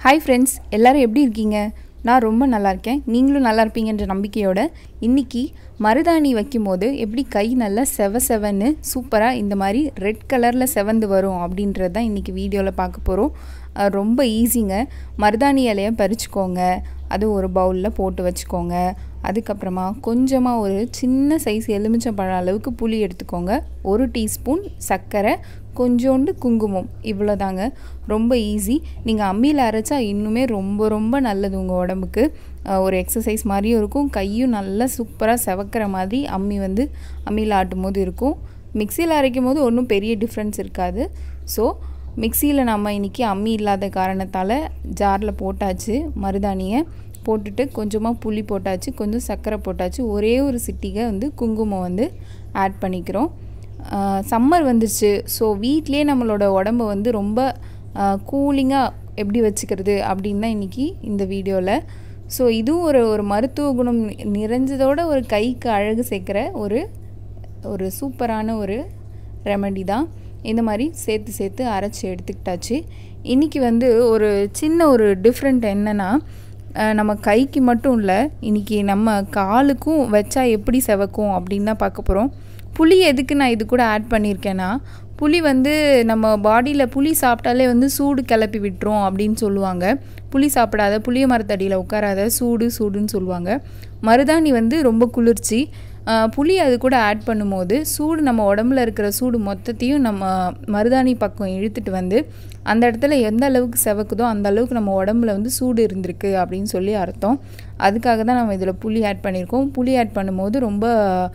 hi friends எல்லாரும் எப்படி இருக்கீங்க நான் ரொம்ப நல்லா இருக்கேன் நீங்களும் நல்லா இருப்பீங்கன்ற நம்பிக்கையோட இன்னைக்கு மருதாணி வைக்கும்போது எப்படி கை நல்லா செவ செவன்னு சூப்பராக இந்த மாதிரி ரெட் கலரில் செவந்து வரும் அப்படின்றது தான் இன்றைக்கி வீடியோவில் பார்க்க போகிறோம் அஹ் ரொம்ப ஈஸிங்க மருதாணி இலையை பறிச்சுக்கோங்க அது ஒரு பவுலில் போட்டு வச்சுக்கோங்க அதுக்கப்புறமா கொஞ்சமாக ஒரு சின்ன சைஸ் எலுமிச்சம்பழம் அளவுக்கு புளி எடுத்துக்கோங்க ஒரு டீஸ்பூன் சர்க்கரை கொஞ்சோண்டு குங்குமம் இவ்வளோதாங்க ரொம்ப ஈஸி நீங்கள் அம்மியில் அரைச்சா இன்னுமே ரொம்ப ரொம்ப நல்லது உங்கள் உடம்புக்கு அஹ் ஒரு எக்ஸசைஸ் மாதிரியும் இருக்கும் கையும் நல்லா சூப்பராக செவக்கிற மாதிரி அம்மி வந்து அம்மியில் ஆட்டும் போது இருக்கும் மிக்சியில் அரைக்கும் போது ஒன்றும் பெரிய டிஃப்ரென்ஸ் இருக்காது ஸோ மிக்சியில் நம்ம இன்றைக்கி அம்மி இல்லாத காரணத்தால் ஜாரில் போட்டாச்சு மருதாணியை போட்டுட்டு கொஞ்சமாக புளி போட்டாச்சு கொஞ்சம் சர்க்கரை போட்டாச்சு ஒரே ஒரு சிட்டிகை வந்து குங்குமம் வந்து ஆட் பண்ணிக்கிறோம் சம்மர் வந்துருச்சு ஸோ வீட்லேயே நம்மளோட உடம்ப வந்து ரொம்ப கூலிங்காக எப்படி வச்சுக்கிறது அப்படின்னு தான் இன்றைக்கி இந்த வீடியோவில் ஸோ இதுவும் ஒரு ஒரு மருத்துவ குணம் நிறைஞ்சதோட ஒரு கைக்கு அழகு சேர்க்குற ஒரு ஒரு சூப்பரான ஒரு ரெமெடி தான் இந்த மாதிரி சேர்த்து சேர்த்து அரைச்சி எடுத்துக்கிட்டாச்சு இன்றைக்கி வந்து ஒரு சின்ன ஒரு டிஃப்ரெண்ட் என்னென்னா அஹ் நம்ம கைக்கு மட்டும் இல்லை இன்றைக்கி நம்ம காலுக்கும் வச்சா எப்படி செவக்கும் அப்படின்னு தான் பார்க்க போகிறோம் புளி எதுக்கு நான் இது கூட ஆட் பண்ணியிருக்கேன்னா புளி வந்து நம்ம பாடியில் புளி சாப்பிட்டாலே வந்து சூடு கிளப்பி விட்டுரும் அப்படின்னு சொல்லுவாங்க புளி சாப்பிடாத புளிய மரத்தடியில் உட்காராத சூடு சூடுன்னு சொல்லுவாங்க மருதாணி வந்து ரொம்ப குளிர்ச்சி ஆஹ் புளி அது கூட ஆட் பண்ணும்போது சூடு நம்ம உடம்புல இருக்கிற சூடு மொத்தத்தையும் நம்ம மருதாணி பக்கம் இழுத்துட்டு வந்து அந்த இடத்துல எந்த அளவுக்கு செவக்குதோ அந்த அளவுக்கு நம்ம உடம்புல வந்து சூடு இருந்திருக்கு அப்படின்னு சொல்லி அர்த்தம் அதுக்காக தான் நம்ம இதில் புளி ஆட் பண்ணியிருக்கோம் புளி ஆட் பண்ணும்போது ரொம்ப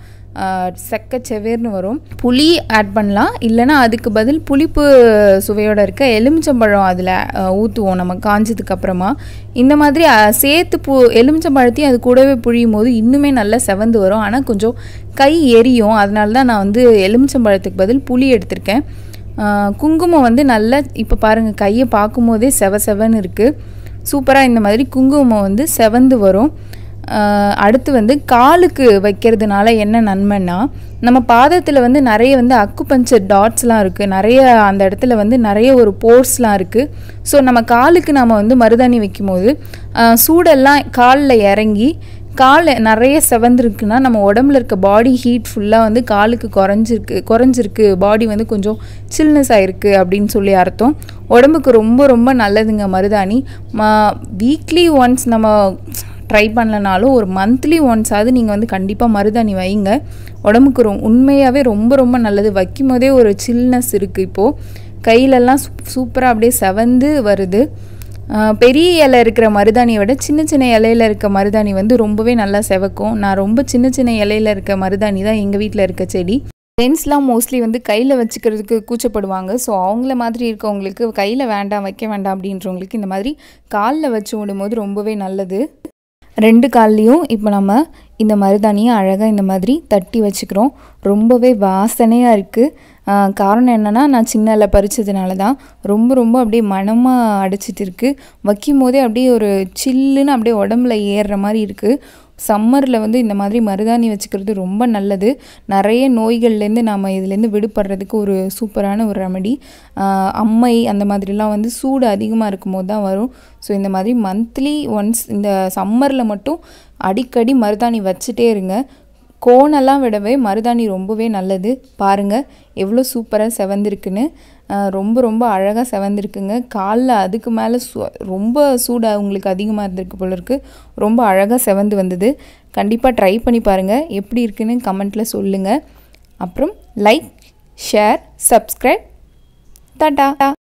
செக்க செவேர்னு வரும் புளி ஆட் பண்ணலாம் இல்லைனா அதுக்கு பதில் புளிப்பு சுவையோடு இருக்க எலுமிச்சம்பழம் அதில் ஊற்றுவோம் நம்ம காஞ்சதுக்கு அப்புறமா இந்த மாதிரி அஹ், சேர்த்து பூ எலுமிச்சம்பழத்தையும் அது கூடவே புழியும் போது இன்னுமே நல்லா செவந்து வரும் ஆனால் கொஞ்சம் கை எரியும் அதனால தான் நான் வந்து எலுமிச்சம்பழத்துக்கு பதில் புளி எடுத்திருக்கேன் அஹ், குங்குமம் வந்து நல்லா இப்போ பாருங்கள் கையை பார்க்கும்போதே செவ செவன்னு இருக்குது சூப்பராக இந்த மாதிரி குங்குமம் வந்து செவந்து வரும் ஆஹ் அடுத்து வந்து காலுக்கு வைக்கிறதுனால என்ன நன்மைன்னா நம்ம பாதத்தில் வந்து நிறைய வந்து அக்குபஞ்சர் டாட்ஸ்லாம் இருக்குது நிறைய அந்த இடத்துல வந்து நிறைய ஒரு போர்ஸ்லாம் இருக்குது ஸோ நம்ம காலுக்கு நம்ம வந்து மருதாணி வைக்கும்போது ஆஹ் சூடெல்லாம் காலில் இறங்கி கால் நிறைய செவந்திருக்குன்னா நம்ம உடம்புல இருக்க பாடி ஹீட் ஃபுல்லாக வந்து காலுக்கு குறைஞ்சிருக்கு குறைஞ்சிருக்கு பாடி வந்து கொஞ்சம் சில்னஸ் ஆயிருக்கு அப்படின்னு சொல்லி அர்த்தம் உடம்புக்கு ரொம்ப ரொம்ப நல்லதுங்க மருதாணி மா வீக்லி ஒன்ஸ் நம்ம ட்ரை பண்ணலனாலும் ஒரு மந்த்லி ஒன்ஸாவது நீங்கள் வந்து கண்டிப்பாக மருதாணி வைங்க உடம்புக்கு ரொ உண்மையாகவே ரொம்ப ரொம்ப நல்லது வைக்கும் போதே ஒரு சில்னஸ் இருக்குது இப்போது கையிலெல்லாம் சூப்பராக அப்படியே செவந்து வருது ஆஹ் பெரிய இலை இருக்கிற மருதாணியை விட சின்ன சின்ன இலையில இருக்க மருதாணி வந்து ரொம்பவே நல்லா செவக்கும் நான் ரொம்ப சின்ன சின்ன இலையில இருக்க மருதாணி தான் எங்கள் வீட்டில் இருக்க செடி ஜென்ஸ்லாம் மோஸ்ட்லி வந்து கையில் வச்சுக்கிறதுக்கு கூச்சப்படுவாங்க ஸோ அவங்கள மாதிரி இருக்கவங்களுக்கு கையில் வேண்டாம் வைக்க வேண்டாம் அப்படின்றவங்களுக்கு இந்த மாதிரி காலில் வச்சு விடும்போது ரொம்பவே நல்லது ரெண்டு கால்லையும் இப்போ நம்ம இந்த மருதாணியை அழகாக இந்த மாதிரி தட்டி வச்சுக்கிறோம் ரொம்பவே வாசனையாக இருக்குது காரணம் என்னென்னா நான் சின்ன இலை பறிச்சதுனால தான் ரொம்ப ரொம்ப அப்படியே மனமாக அடிச்சிட்டு இருக்குது வைக்கும் போதே அப்படியே ஒரு சில்லுன்னு அப்படியே உடம்புல ஏறுற மாதிரி இருக்குது சம்மரில் வந்து இந்த மாதிரி மருதாணி வச்சுக்கிறது ரொம்ப நல்லது நிறைய நோய்கள்லேருந்து நாம் இதுலேருந்து விடுபடுறதுக்கு ஒரு சூப்பரான ஒரு ரெமடி அம்மை அந்த மாதிரிலாம் வந்து சூடு அதிகமாக இருக்கும்போது தான் வரும் ஸோ இந்த மாதிரி மந்த்லி ஒன்ஸ் இந்த சம்மரில் மட்டும் அடிக்கடி மருதாணி வச்சுட்டே இருங்க கோணெல்லாம் விடவே மருதாணி ரொம்பவே நல்லது பாருங்கள் எவ்வளோ சூப்பராக செவந்திருக்குன்னு ஆஹ் ரொம்ப ரொம்ப அழகாக செவந்திருக்குங்க காலில் அதுக்கு மேலே சூ ரொம்ப சூடாக உங்களுக்கு அதிகமாக இருந்திருக்கு போல இருக்கு ரொம்ப அழகாக செவந்து வந்தது கண்டிப்பாக ட்ரை பண்ணி பாருங்கள் எப்படி இருக்குன்னு கமெண்ட்டில் சொல்லுங்கள் அப்புறம் லைக் ஷேர் சப்ஸ்கிரைப் டாட்டா